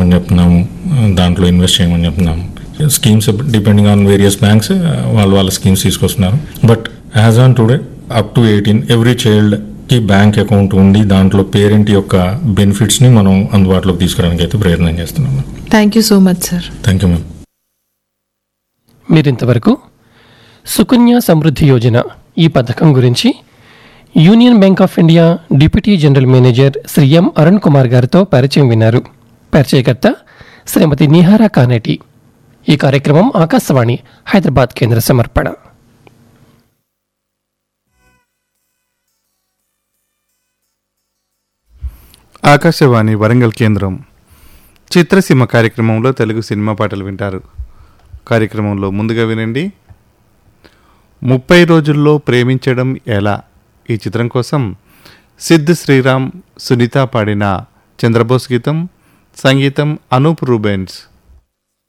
పెట్టమని చెప్తున్నాము దాంట్లో ఇన్వెస్ట్ చేయమని చెప్తున్నాము schemes depending on various banks వాళ్ళు వాళ్ళ స్కీమ్స్ తీసుకొస్తున్నారు but as on today up to eighteen every child కి బ్యాంక్ అకౌంట్ ఉండి దాంట్లో పేరెంట్ యొక్క బెనిఫిట్స్ ని మనం అందుబాటులోకి తీసుకురావడానికి అయితే ప్రయత్నం చేస్తున్నాం thank you so much sir thank you ma'am మీరింతవరకు సుకన్య సమృద్ధి యోజన ఈ పథకం గురించి union bank of India deputy general manager Sri M Arun Kumar గారితో పరిచయం విన్నారు పరిచయకర్త శ్రీమతి నిహారా కానేటి ఈ కార్యక్రమం ఆకాశవాణి హైదరాబాద్ కేంద్ర సమర్పణ ఆకాశవాణి వరంగల్ కేంద్రం చిత్రసీమ కార్యక్రమంలో తెలుగు సినిమా పాటలు వింటారు కార్యక్రమంలో ముందుగా వినండి ముప్పై రోజుల్లో ప్రేమించడం ఎలా ఈ చిత్రం కోసం సిద్ధ్ శ్రీరామ్ సునీత పాడిన చంద్రబోస్ గీతం సంగీతం అనూప్ రూబెన్స్